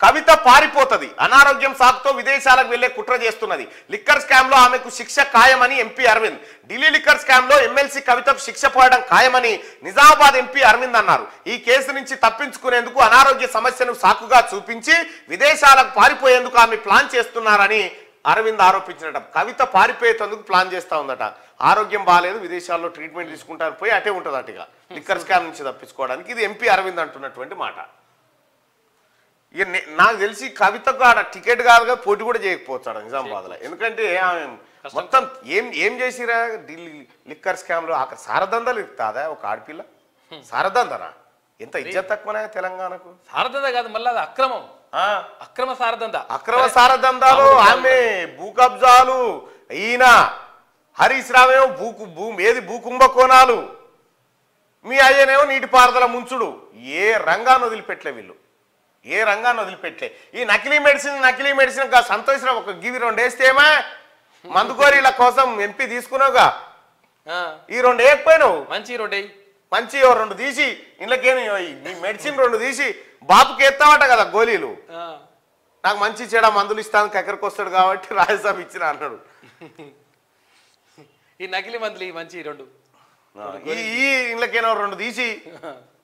కవిత పారిపోతది అనారోగ్యం సాకుతో విదేశాలకు వెళ్లే కుట్ర చేస్తున్నది లిక్కర్ స్కామ్ లో ఆమెకు శిక్ష ఖాయమని MP Arvind Delhi liquor scam లో ఎమ్మెల్సీ కవితకు శిక్ష పడడం ఖాయమని నిజామాబాద్ ఎంపీ అరవింద్ అన్నారు ఈ కేసు నుంచి తప్పించుకునేందుకు అనారోగ్య సమస్యను సాకుగా చూపించి విదేశాలకు పారిపోయేందుకు ఆమె ప్లాన్ చేస్తున్నారని అరవింద్ ఆరోపించినట కవిత పారిపోయేందుకు ప్లాన్ చేస్తా ఉందట ఆరోగ్యం బాగాలేదు విదేశాల్లో ట్రీట్మెంట్ తీసుకుంటారు పోయి అటే ఉంటుందట ఇక లిక్కర్ స్కామ్ నుంచి తప్పించుకోవడానికి ఇది ఎంపీ అరవింద్ అంటున్నటువంటి మాట ఇక నే- నాకు తెలిసి కవితకు ఆడ టికెట్ కాదుగా పోటీ కూడా చేయకపోతాడు నిజామాబాద్లో ఎందుకంటే ఆమె మొత్తం ఏం ఏం చేసిరా ఢిల్లీ లిక్కర్ స్కామ్లో అక్కడ సారదందాలు ఇస్తాదా ఒక ఆడపిల్ల సారదందనా ఎంత ఇజ్జత్ తక్కువనే తెలంగాణకు సారదంద కాదు మళ్ళీ అది అక్రమం ఆ, అక్రమ సారదంద అక్రమ సారదందాలు ఆమె భూ కబ్జాలు ఈయన హరీష్ రావేమో భూ భూ ఏది భూ కుంభకోణాలు మీ అయ్యనేమో నీటిపారుదల ముంచుడు ఏ రంగాన్ని వదిలిపెట్టలే వీళ్ళు ఏ రంగాన్ని వదిలిపెట్టలే ఈ నకిలీ మెడిసిన్ నకిలీ మెడిసిన్ గా సంతోషరావు ఒక గివి రెండు వేస్తేమా మందుకోరీల కోసం ఎంపీ తీసుకున్నావుగా ఆ, ఈ రెండు వేయకపోయినావు మంచి రోడ్డు మంచి ఓ రెండు తీసి ఇంట్లోకేమి నీ మెడిసిన్ రెండు తీసి బాబుకి ఎత్తామట కదా గోళీలు నాకు మంచి చెడ మందులు ఇస్తాను ఎక్కడికి వస్తాడు కాబట్టి రాజ్యసభ ఇచ్చిన అన్నాడు ఈ నకిలీ మందులు ఈ మంచి రెండు ఈ ఈ ఇంట్లోకేనో రెండు తీసి